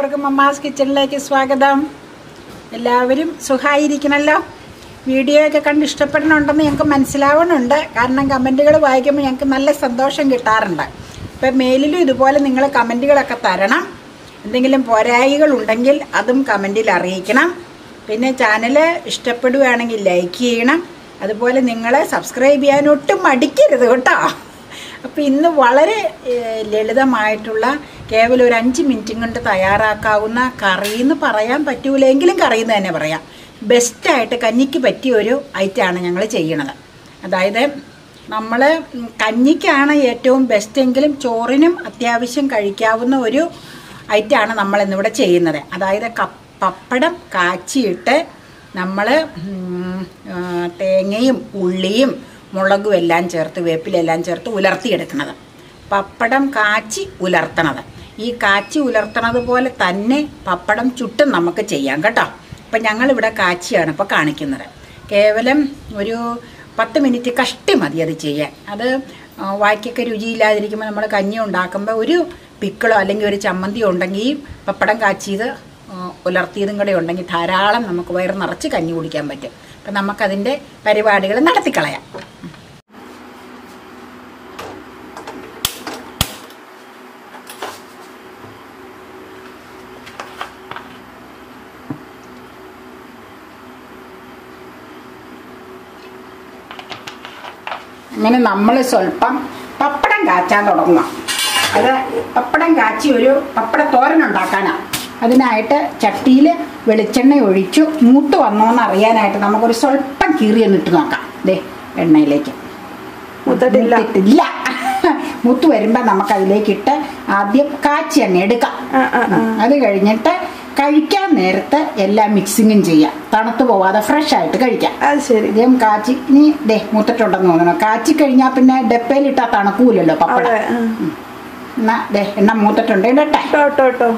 എല്ലാവർക്കും മമ്മാസ് കിച്ചണിലേക്ക് സ്വാഗതം എല്ലാവരും സുഖമായിരിക്കണമല്ലോ വീഡിയോ ഒക്കെ കണ്ട് ഇഷ്ടപ്പെടുന്നുണ്ടെന്ന് ഞങ്ങൾക്ക് മനസ്സിലാവുന്നുണ്ട് കാരണം കമൻറ്റുകൾ വായിക്കുമ്പോൾ ഞങ്ങൾക്ക് നല്ല സന്തോഷം കിട്ടാറുണ്ട് ഇപ്പം മെയിലിലും ഇതുപോലെ നിങ്ങൾ കമൻറ്റുകളൊക്കെ തരണം എന്തെങ്കിലും പോരായികളുണ്ടെങ്കിൽ അതും കമൻറ്റിൽ അറിയിക്കണം പിന്നെ ചാനൽ ഇഷ്ടപ്പെടുകയാണെങ്കിൽ ലൈക്ക് ചെയ്യണം അതുപോലെ നിങ്ങൾ സബ്സ്ക്രൈബ് ചെയ്യാൻ ഒട്ടും മടിക്കരുത് കേട്ടോ അപ്പോൾ ഇന്ന് വളരെ ഏഹ്, ലളിതമായിട്ടുള്ള കേവലം ഒരു അഞ്ച് മിനിറ്റും കൊണ്ട് തയ്യാറാക്കാവുന്ന കറി എന്ന് പറയാൻ പറ്റൂലെങ്കിലും കറി എന്ന് തന്നെ പറയാം ബെസ്റ്റായിട്ട് കഞ്ഞിക്ക് പറ്റിയ ഒരു ഐറ്റമാണ് ഞങ്ങൾ ചെയ്യണത് അതായത് നമ്മൾ കഞ്ഞിക്കാണ് ഏറ്റവും ബെസ്റ്റ് എങ്കിലും ചോറിനും അത്യാവശ്യം കഴിക്കാവുന്ന ഒരു ഐറ്റമാണ് നമ്മൾ ഇന്നിവിടെ ചെയ്യുന്നത് അതായത് കപ്പ പപ്പടം കാച്ചിയിട്ട് നമ്മൾ തേങ്ങയും ഉള്ളിയും മുളകും എല്ലാം ചേർത്ത് വേപ്പിലെല്ലാം ചേർത്ത് ഉലർത്തിയെടുക്കുന്നത് പപ്പടം കാച്ചി ഉലർത്തണത് ഈ കാച്ചി ഉലർത്തണത് പോലെ തന്നെ പപ്പടം ചുട്ടും നമുക്ക് ചെയ്യാം കേട്ടോ അപ്പം ഞങ്ങളിവിടെ കാച്ചിയാണ് ഇപ്പോൾ കാണിക്കുന്നത് കേവലം ഒരു പത്ത് മിനിറ്റ് കഷ്ടി മതി അത് ചെയ്യാൻ അത് ആ, വായ്ക്കൊക്കെ രുചിയില്ലാതിരിക്കുമ്പോൾ നമ്മൾ കഞ്ഞി ഉണ്ടാക്കുമ്പോൾ ഒരു പിക്കിളോ അല്ലെങ്കിൽ ഒരു ചമ്മന്തിയോ ഉണ്ടെങ്കിൽ ഈ പപ്പടം കാച്ചിയത് ആ, ഉലർത്തിയതും കൂടെ ഉണ്ടെങ്കിൽ ധാരാളം നമുക്ക് വയറ് നിറച്ച് കഞ്ഞി കുടിക്കാൻ പറ്റും അപ്പം നമുക്കതിൻ്റെ പരിപാടികൾ നടത്തിക്കളയാം അങ്ങനെ നമ്മൾ സ്വല്പം പപ്പടം കാച്ചാൻ തുടങ്ങുക അത് പപ്പടം കാച്ചി ഒരു പപ്പട തോരൻ ഉണ്ടാക്കാനാണ് അതിനായിട്ട് ചട്ടിയിൽ വെളിച്ചെണ്ണ ഒഴിച്ചു മൂത്ത് വന്നോന്ന് അറിയാനായിട്ട് നമുക്കൊരു സ്വല്പം കീറിയൊന്ന് ഇട്ട് നോക്കാം ദേ എണ്ണയിലേക്ക് മൂത്തിട്ടില്ല. മൂത്തിട്ടില്ല മൂത്ത് വരുമ്പോൾ നമുക്ക് അതിലേക്കിട്ട് ആദ്യം കാച്ചി അങ്ങ് എടുക്കാം ആ, ആ, ആ. അത് കഴിഞ്ഞിട്ട് കഴിക്കാൻ നേരത്ത് എല്ലാം മിക്സിങ്ങും ചെയ്യാം തണുത്ത് പോവാതെ ഫ്രഷ് ആയിട്ട് കഴിക്കാം അത് ശരി ഇതേം കാച്ചി ഇനി ദേ മുത്തിട്ടുണ്ടെന്ന് തോന്നണം കാച്ചി കഴിഞ്ഞാൽ പിന്നെ ഡപ്പയിലിട്ടാ തണുക്കൂലല്ലോ പപ്പടം അതെ ആ. എന്നാ ദേ എണ്ണ മൂത്തിട്ടുണ്ട് ഇടട്ടെ ഇട്ടോ ഇട്ടോ ഇട്ടോ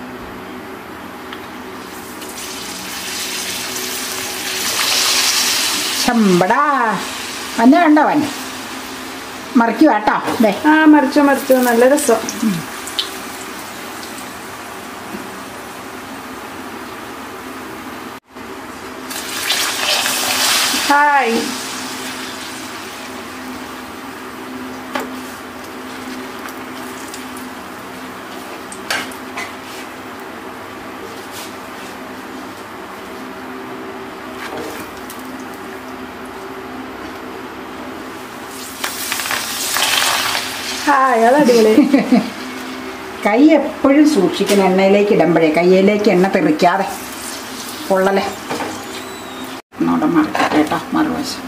ചമ്പടാ വന്ന വേണ്ട വന്നെ മറിക്കുക കേട്ടോ ദേ ആ മറിച്ചോ മറിച്ചോ നല്ല രസം ഹായ് ഹായ് അത് അടിപൊളി കൈ എപ്പോഴും സൂക്ഷിക്കണം എണ്ണയിലേക്ക് ഇടുമ്പോഴേ കയ്യിലേക്ക് എണ്ണ തെറിക്കാതെ പൊള്ളലെ ഒന്നോടെ മറിക്കട്ടെ കേട്ടോ മറുവശം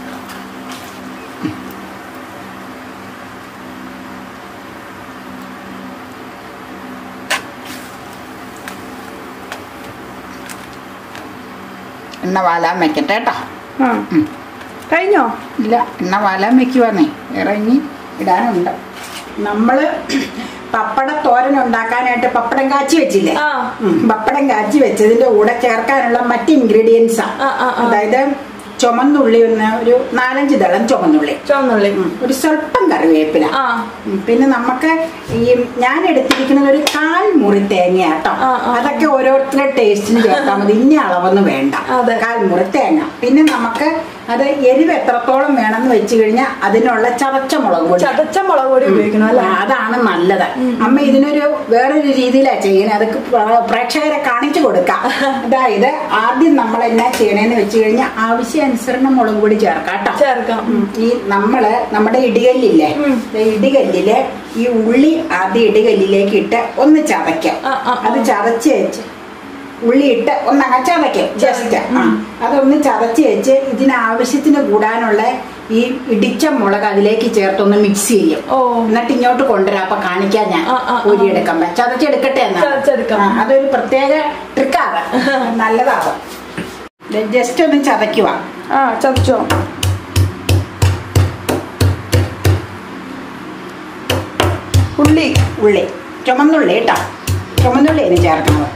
എണ്ണ വാലാൻ വെക്കട്ടെ കേട്ടോ ആ കഴിഞ്ഞോ ഇല്ല എണ്ണ വാലാൻ വെക്കുവാന്നേ വേറെ ഇനി ഇടാനുണ്ട് നമ്മള് പപ്പട തോരൻ ഉണ്ടാക്കാനായിട്ട് പപ്പടം കാച്ചി വെച്ചില്ലേ ആ. ഉം. പപ്പടം കാച്ചി വെച്ചതിന്റെ കൂടെ ചേർക്കാനുള്ള മറ്റ് ഇൻഗ്രീഡിയൻസാ ആ, ആ, ആ. അതായത് ചുമന്നുള്ളി ഒന്ന് ഒരു നാലഞ്ച് ദളം ചുമന്നുള്ളി ചുവന്നുള്ളി ഉം. ഒരു സ്വല്പം കറിവേപ്പില ആ ഉം. പിന്നെ നമുക്ക് ഈ ഞാൻ എടുത്തിരിക്കുന്നത് ഒരു കാൽ മുറി തേങ്ങയാട്ടോ ആ, ആ. അതൊക്കെ ഓരോരുത്തരുടെ ടേസ്റ്റിന് ചേർത്താൽ മതി ഇന്ന അളവൊന്നും വേണ്ട അതെ. കാൽ മുറി തേങ്ങ പിന്നെ നമുക്ക് അത് എരിവ് എത്രത്തോളം വേണമെന്ന് വെച്ച് കഴിഞ്ഞാൽ അതിനുള്ള ചതച്ച മുളക് പൊടി ചതച്ച മുളക് പൊടി ഉപയോഗിക്കണം ആ, അല്ലേ അതാണ് നല്ലത് അമ്മ ഇതിനൊരു വേറൊരു രീതിയിലാണ് ചെയ്യുന്നത് അതൊക്കെ പ്ര- പ്രേക്ഷകരെ കാണിച്ചു കൊടുക്കാം അതായത് ആദ്യം നമ്മൾ എന്നാ ചെയ്യണേന്ന് വെച്ച് കഴിഞ്ഞാൽ ആവശ്യാനുസരണം മുളക് പൊടി ചേർക്കാം കേട്ടോ ചേർക്കാം ഉം. ഈ നമ്മള് നമ്മുടെ ഇടികല്ലില്ലേ ഉം. ദേ ഇടികല്ലില് ഈ ഉള്ളി ആദ്യം ഇടികല്ലിലേക്ക് ഇട്ട് ഒന്ന് ചതയ്ക്കാം ആ, ആ, ആ. അത് ചതച്ച് വെച്ച് ഉള്ളി ഇട്ട് ഒന്നങ്ങ ചതയ്ക്കും ജസ്റ്റ് ആ അതൊന്ന് ചതച്ച് വെച്ച് ഇതിന് ആവശ്യത്തിന് കൂടാനുള്ള ഈ ഇടിച്ച മുളക് അതിലേക്ക് ചേർത്തൊന്ന് മിക്സ് ചെയ്യും ഓ. എന്നിട്ട് ഇങ്ങോട്ട് കൊണ്ടുവരാം അപ്പൊ കാണിക്കാൻ ഞാൻ ആ, ആ, ആ. ഊരിയെടുക്കാൻ ചതച്ചെടുക്കട്ടെ എന്നാ ചതച്ചെടുക്കാം. ആ, അതൊരു പ്രത്യേക ട്രിക്കാണ് നല്ലതാവും ജസ്റ്റ് ഒന്ന് ചതയ്ക്കുക ആ ചതച്ചോ ഉള്ളി ഉള്ളി ചുമന്നുള്ളി കേട്ടോ ചുമന്നുള്ളി ഇനി ചേർക്കുന്നത്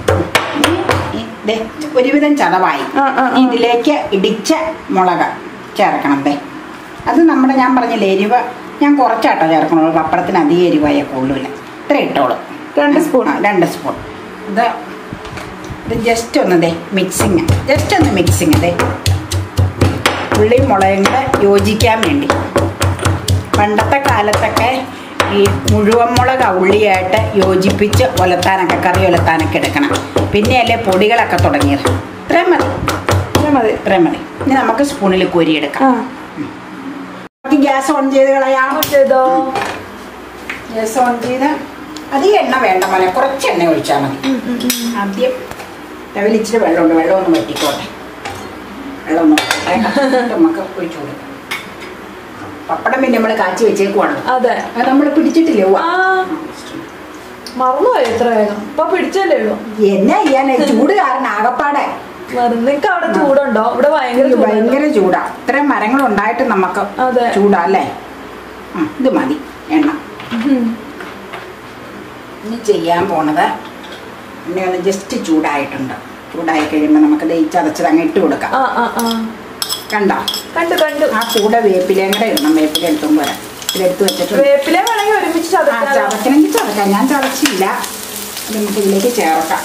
ഈ- ഈ- ദേ, ഒരുവിധം ചതവായി ആ, ആ, ആ. ഇതിലേക്ക് ഇടിച്ച മുളക് ചേർക്കണം ദേ അത് നമ്മുടെ ഞാൻ പറഞ്ഞില്ലേ എരിവ് ഞാൻ കുറച്ചാട്ടോ ചേർക്കണുള്ളൂ പപ്പടത്തിന് അധികം എരിവായ കൊള്ളൂല ഇത്ര ഇട്ടോളൂ രണ്ട് സ്പൂൺ. ആ, രണ്ട് സ്പൂൺ ഇത് ഇത് ജസ്റ്റ് ഒന്ന് ദേ മിക്സിങ് ജസ്റ്റ് ഒന്ന് മിക്സിങ് ദേ ഉള്ളിയും മുളകും കൂടെ യോജിക്കാൻ വേണ്ടി പണ്ടത്തെ കാലത്തൊക്കെ ഈ മുഴുവൻ മുളക് ഉള്ളിയായിട്ട് യോജിപ്പിച്ച് ഒലത്താനൊക്കെ കറി ഒലത്താനൊക്കെ എടുക്കണം പിന്നെ അല്ലേ പൊടികളൊക്കെ തുടങ്ങിയത് ഇത്രയും മതി ഇത്രയും മതി ഇത്രയും മതി ഇനി നമുക്ക് സ്പൂണിൽ കോരിയെടുക്കാം ആ നമുക്ക് ഗ്യാസ് ഓൺ ചെയ്ത് കളയാം ഓൺ ചെയ്തോ ഗ്യാസ് ഓൺ ചെയ്ത് അധികം എണ്ണ വേണ്ട മോനെ കുറച്ച് എണ്ണ ഒഴിച്ചാൽ മതി ഉം, ഉം, ഉം. ആദ്യം ലെവൽ ഇച്ചിരി വെള്ളമുണ്ട് വെള്ളം ഒന്ന് വറ്റിക്കോട്ടെ വെള്ളം ഒന്ന് വറ്റട്ടെ. എന്നിട്ട് നമുക്ക് ഒഴിച്ചു കൊടുക്കാം പപ്പടം പിന്നെ നമ്മൾ കാച്ചി വെച്ചേക്കുവാണ് അതെ അത് നമ്മൾ പിടിച്ചിട്ടില്ലേ ഉവ്വ. ആ മറന്നുപോയി എത്ര വേഗം ഇപ്പൊ പിടിച്ചല്ലേ ഉള്ളൂ എന്നാ ചെയ്യാനാ ഈ ചൂട് കാരണം ആകപ്പാടെ നിങ്ങക്ക് അവിടെ ചൂടുണ്ടോ ഇവിടെ ഭയങ്കര ഇത് ചൂടുണ്ട്. ഭയങ്കര ചൂടാ ഇത്രയും മരങ്ങൾ ഉണ്ടായിട്ട് നമുക്ക് അതെ. ചൂടാ അല്ലേ ആ ഇത് മതി എണ്ണ ഉം. ഇനി ചെയ്യാൻ പോണത് എണ്ണ ഒന്ന് ജസ്റ്റ് ചൂടായിട്ടുണ്ട് ചൂടായി കഴിയുമ്പോൾ നമുക്ക് ദേ ഈ ചതച്ചത് അങ്ങ് ഇട്ട് കൊടുക്കാം ആ ആ ആ കണ്ടോ കണ്ടു കണ്ടു ആ കൂടെ വേപ്പിലയും കൂടെ ഇടണം വേപ്പില എടുത്തും പോരാ ഇതിലെടുത്ത് വെച്ചിട്ടുണ്ട് വേപ്പില വേണമെങ്കിൽ ഒരുമിച്ച് ആ ചതക്കാലോ ചതക്കണമെങ്കിൽ ചതക്കാം ഞാൻ ചതച്ചില്ല അത് നമുക്ക് ഇതിലേക്ക് ചേർക്കാം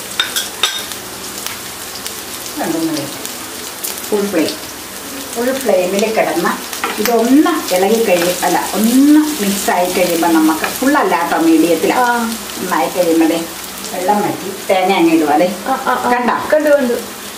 രണ്ടൊന്ന് ഫുൾ ഫ്ലെയിം ഫുൾ ഫ്ലെയിമിൽ കിടന്ന് ഇതൊന്ന് ഇളകി കഴിയും അല്ല ഒന്ന് മിക്സ് ആയി കഴിയുമ്പോൾ നമുക്ക് ഫുള്ളല്ല കേട്ടോ മീഡിയത്തിലാണ് ആ നന്നായി കഴിയുമ്പോൾ ദേ വെള്ളം വറ്റി തേങ്ങ അങ്ങ് ഇടുക അതെ ആ, ആ, ആ. കണ്ടോ? കണ്ടു കണ്ടു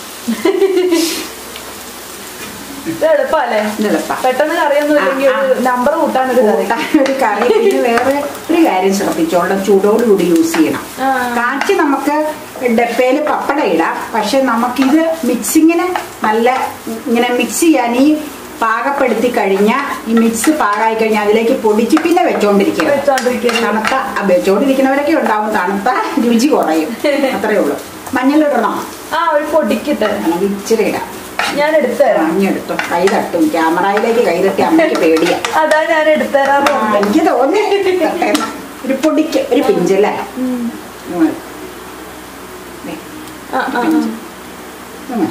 ഇത് എളുപ്പല്ലേ ഇത് എളുപ്പാ. പെട്ടെന്ന് കറിയൊന്നും ഇല്ലെങ്കിൽ ആ, ആ. ഒരു നമ്പർ കൂട്ടാൻ ഒരു കറി കൂട്ടാൻ ഒരു കറി പിന്നെ വേറെ ഒരു കാര്യം ശ്രദ്ധിച്ചോളാം ചൂടോടുകൂടി യൂസ് ചെയ്യണം ആ. കാച്ചി നമുക്ക് ഡപ്പയിൽ പപ്പടം ഇടാം പക്ഷെ നമുക്കിത് മിക്സിങ്ങിന് നല്ല ഇങ്ങനെ മിക്സ് ചെയ്യാൻ ഈ പാകപ്പെടുത്തി കഴിഞ്ഞാൽ ഈ മിക്സ് പാകമായി കഴിഞ്ഞാൽ അതിലേക്ക് പൊടിച്ച് പിന്നെ വെച്ചോണ്ടിരിക്കണം വെച്ചോണ്ടിരിക്കുന്നത് തണുത്ത ആ, വെച്ചോണ്ടിരിക്കുന്നവരൊക്കെ ഉണ്ടാവും തണുത്ത രുചി കുറയും അത്രേ ഉള്ളൂ മഞ്ഞളിടണം ആ ഒരു പൊടിക്കിട്ട് അല്ലെങ്കിൽ ഇച്ചിരി ഇടാം ഞാൻ എടുത്തുതരാം മഞ്ഞെടുത്തു കൈ തട്ടും ക്യാമറയിലേക്ക് കൈ തട്ടി അമ്മയ്ക്ക് പേടിയാ അതാ ഞാൻ ആ, എടുത്തുതരാറുണ്ട് എനിക്ക് തോന്നി തട്ടേന്ന്. ഒരു പൊടിക്ക് ഒരു പിഞ്ചല്ലേ ഉം. ഉം. ദേ, ആ, ആ, ആ. ഉം.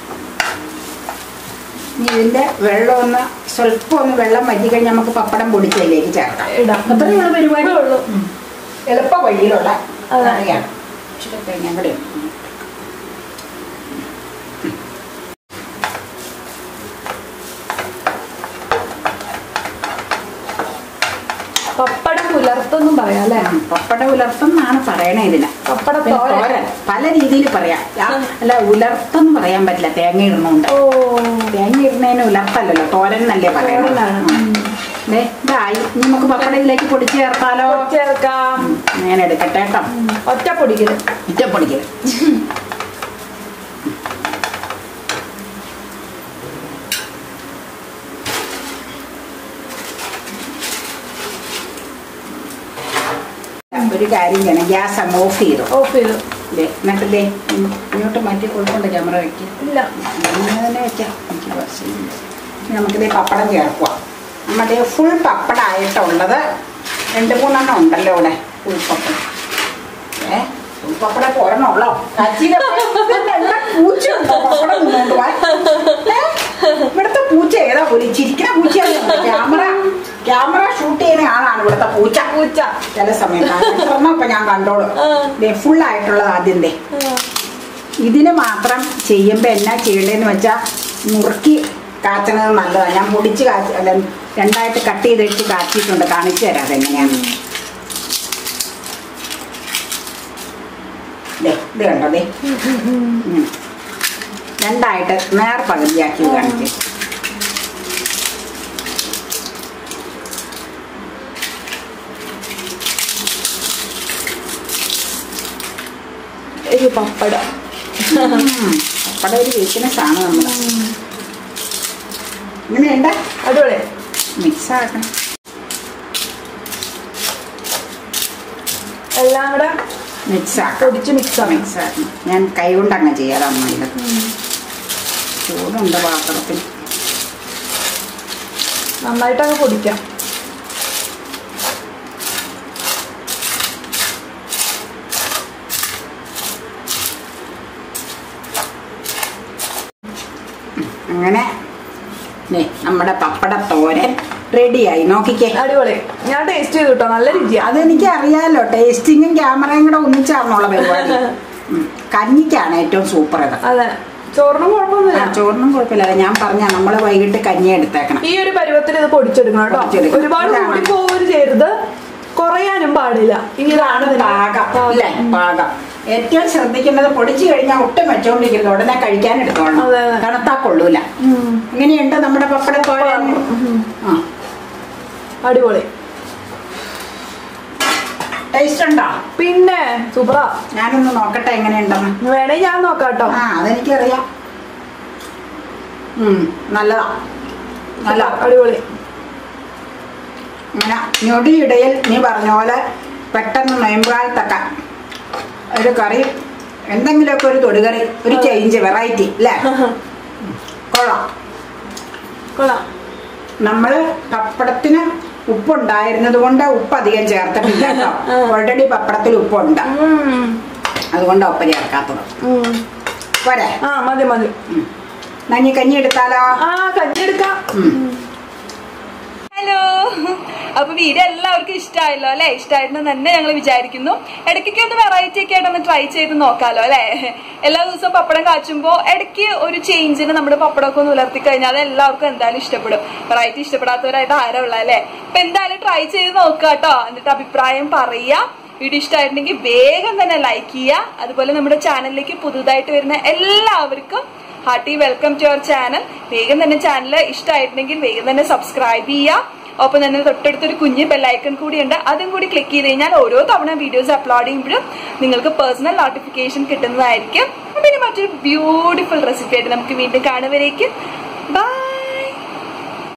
ഇനി ഇതിന്റെ വെള്ളം ഒന്ന് സ്വല്പം ഒന്ന് വെള്ളം വറ്റി കഴിഞ്ഞാൽ നമുക്ക് പപ്പടം പൊടിച്ചതിലേക്ക് ചേർക്കാം ഇടാം അത്രയേ ഉള്ളൂ പരിപാടി ഇത്രേ ഉള്ളൂ. ഉം. എളുപ്പ വഴിയിലുള്ള അതെ. കറിയാണ് ഇച്ചിരി തേങ്ങയും കൂടെ ഇടും. പപ്പടം പുലർത്തൊന്നും പറയാം അല്ലേ ഉം. പപ്പട ഉലർത്തെന്നാണ് പറയണേ ഇതിന് പപ്പട പിന്നെ തോരൻ തോരൻ പല രീതിയിൽ പറയാം ആ, അല്ല ഉലർത്തെന്ന് പറയാൻ പറ്റില്ല തേങ്ങ ഇടണോണ്ട് ഓ തേങ്ങ ഇടുന്നതിന് ഉലർത്തല്ലല്ലോ തോരൻ എന്നല്ലേ പറയണത് തോരനാണ്. ഉം. ദേ, ഇതായി ഇനി നമുക്ക് പപ്പടത്തിലേക്ക് പൊടിച്ച് ചേർത്താലോ ചേർക്കാം ഞാൻ എടുക്കട്ടെ കേട്ടോ ഉം. ഒറ്റ പൊടിക്കല് ഇറ്റപ്പൊടിക്കല് ഒരു കാര്യം ചെയ്യണം ഗ്യാസ് അങ്ങ് ഓഫ് ചെയ്തു ഓഫ് ചെയ്തു ദേ, എന്നിട്ട് ദേ ഉം, ഇങ്ങോട്ട് മാറ്റി കൊടുക്കണ്ട ക്യാമറ വെക്കുക ഇല്ല അങ്ങനെ തന്നെ വെക്കാം എനിക്ക് കുറച്ചില്ല ഇനി നമുക്കിത് പപ്പടം ചേർക്കുക നമ്മുടെ ഫുൾ പപ്പടമായിട്ടുള്ളത് രണ്ട് മൂന്നെണ്ണം ഉണ്ടല്ലോ ഇവിടെ ഫുൾ പപ്പടം ഏ ഫുൾ പപ്പടം പോരണുള്ളോ കച്ചിയിലെ ഇതെല്ലാം പൂച്ചയുണ്ടോ പപ്പടം തിന്നോണ്ട് പോവാൻ? ഏ? ഇവിടുത്തെ പൂച്ച ഏതാ പോലും ചിരിക്കുന്ന പൂച്ചയാണ് ക്യാമറ ക്യാമറ ഷൂട്ട് ചെയ്യുന്ന ആളാണ് ഇവിടുത്തെ പൂച്ച പൂച്ച ചില സമയത്ത് ഇപ്പൊ ഞാൻ കണ്ടോളൂ ആ. ഫുൾ ആയിട്ടുള്ളത് ആദ്യം ദേ ആ. ഇതിന് മാത്രം ചെയ്യുമ്പോൾ എന്നാ ചെയ്യേണ്ടതെന്ന് വെച്ചാൽ മുറുക്കി കാച്ചണത് നല്ലതാണ് ഞാൻ പൊടിച്ച് കാച്ചി അല്ല രണ്ടായിട്ട് കട്ട് ചെയ്തിട്ട് കാച്ചിട്ടുണ്ട് കാണിച്ചു തരാം അതെങ്ങനെയാണ് ദേ ഇത് കണ്ടോ ദേ ഉം, ഉം, ഉം. ഉം. രണ്ടായിട്ട് നേർ പകുതിയാക്കി കാണിച്ചു ഒരു പപ്പടം അവിടെ ഒരു വീക്ക്നെസ് ആണ് നമ്മൾ ഇങ്ങനെയുണ്ട് അടിപൊളി മിക്സ് ആക്കണം എല്ലാം കൂടെ മിക്സ് ആക്കാം പൊടിച്ച് മിക്സ് ആക്കണം മിക്സ് ആക്കണം ഞാൻ കൈ കൊണ്ട് അങ്ങ് ചെയ്യാറാണ് നല്ലത് ചൂടുണ്ട് പാത്രത്തിൽ നന്നായിട്ട് അങ്ങ് പൊടിക്കാം അങ്ങനെ ദേ, നമ്മുടെ പപ്പട തോരൻ റെഡിയായി നോക്കിക്കേ അടിപൊളി ഞാൻ ടേസ്റ്റ് ചെയ്തു കേട്ടോ നല്ല രുചിയാ അതെനിക്ക് അറിയാലോ ടേസ്റ്റിങ്ങും ക്യാമറയും കൂടെ ഒന്നിച്ചാർന്നുള്ള പരിപാടി ഉം. കഞ്ഞിക്കാണ് ഏറ്റവും സൂപ്പർ ഇത് അതെ ചോറിനും ആ, കുഴപ്പമൊന്നുമില്ല ചോറിനും കുഴപ്പമില്ല ഞാൻ പറഞ്ഞ നമ്മള് വൈകിട്ട് കഞ്ഞി എടുത്തേക്കണം ഈ ഒരു പരുവത്തിൽ ഇത് പൊടിച്ചെടുക്കണം കേട്ടോ പൊടിച്ചെടുക്കണം. ഒരുപാട് ഇതാണ്. കൂടി പോവുകയും ചെയ്യരുത് കുറയാനും പാടില്ല ഇതാണ് ഇതിന്റെ പാകം അല്ലേ പാകം ഏറ്റവും ശ്രദ്ധിക്കേണ്ടത് പൊടിച്ചു കഴിഞ്ഞാൽ ഒട്ടും വെച്ചോണ്ടിരിക്കരുത് ഉടനെ കഴിക്കാൻ എടുത്തോളണം അതെ, അതെ. തണുത്താ കൊള്ളൂല ഉം. ഇങ്ങനെയുണ്ട് നമ്മുടെ പപ്പട തോരൻ ആ അടിപൊളി ടേസ്റ്റ് ഉണ്ടോ പിന്നെ സൂപ്പറാ ഞാനൊന്ന് നോക്കട്ടെ എങ്ങനെയുണ്ടെന്ന് വേണേ ഞാൻ നോക്കാം കേട്ടോ ആ അതെനിക്കറിയാം ഉം, നല്ലതാ നല്ല അടിപൊളി ഇങ്ങനെ ഞൊടിയിടയിൽ നീ പറഞ്ഞ പോലെ പെട്ടെന്ന് നോയമ്പുകാലത്തൊക്കെ ഒരു കറി എന്തെങ്കിലുമൊക്കെ ഒരു തൊടുകറി ഒരു ചേഞ്ച് വെറൈറ്റി അല്ലേ കൊള്ളാം കൊള്ളാം നമ്മള് പപ്പടത്തിന് ഉപ്പുണ്ടായിരുന്നത് കൊണ്ട് ഉപ്പ് അധികം ചേർത്തിട്ടില്ല കേട്ടോ ഓൾറെഡി പപ്പടത്തിൽ ഉപ്പുണ്ട് ഉം. അതുകൊണ്ടാണ് ഉപ്പ് ചേർക്കാത്തത് ഉം. പോരെ ആ മതി മതി നഞ്ഞി കഞ്ഞി എടുത്താലോ ആ കഞ്ഞെടുക്കാം ഉം. ഹലോ അപ്പൊ വീഡിയോ എല്ലാവർക്കും ഇഷ്ടമായല്ലോ അല്ലെ ഇഷ്ടമായിരുന്നു തന്നെ ഞങ്ങൾ വിചാരിക്കുന്നു ഇടയ്ക്കൊക്കെ ഒന്ന് വെറൈറ്റി ഒക്കെ ആയിട്ട് ഒന്ന് ട്രൈ ചെയ്ത് നോക്കാലോ അല്ലെ എല്ലാ ദിവസവും പപ്പടം കാച്ചുമ്പോ ഇടയ്ക്ക് ഒരു ചേഞ്ചിന് നമ്മുടെ പപ്പടമൊക്കെ ഒന്ന് ഉലർത്തി കഴിഞ്ഞാൽ അത് എല്ലാവർക്കും എന്തായാലും ഇഷ്ടപ്പെടും വെറൈറ്റി ഇഷ്ടപ്പെടാത്തവരായിട്ട് ആരാ ഉള്ള അല്ലെ അപ്പൊ എന്തായാലും ട്രൈ ചെയ്ത് നോക്കുക കേട്ടോ എന്നിട്ട് അഭിപ്രായം പറയുക വീഡിയോ ഇഷ്ടമായിട്ടുണ്ടെങ്കിൽ വേഗം തന്നെ ലൈക്ക് ചെയ്യുക അതുപോലെ നമ്മുടെ ചാനലിലേക്ക് പുതുതായിട്ട് വരുന്ന എല്ലാവർക്കും hearty welcome to our channel വേഗം തന്നെ ചാനൽ ഇഷ്ടമായിട്ടുണ്ടെങ്കിൽ വേഗം തന്നെ സബ്സ്ക്രൈബ് ചെയ്യുക ഒപ്പം തന്നെ തൊട്ടടുത്തൊരു കുഞ്ഞ് ബെല്ലൈക്കൺ കൂടിയുണ്ട് അതും കൂടി ക്ലിക്ക് ചെയ്ത് കഴിഞ്ഞാൽ ഓരോ തവണ വീഡിയോസ് അപ്ലോഡ് ചെയ്യുമ്പോഴും നിങ്ങൾക്ക് പേഴ്സണൽ നോട്ടിഫിക്കേഷൻ കിട്ടുന്നതായിരിക്കും പിന്നെ മറ്റൊരു ബ്യൂട്ടിഫുൾ റെസിപ്പി ആയിട്ട് നമുക്ക് വീണ്ടും കാണുവരേക്കും ബൈ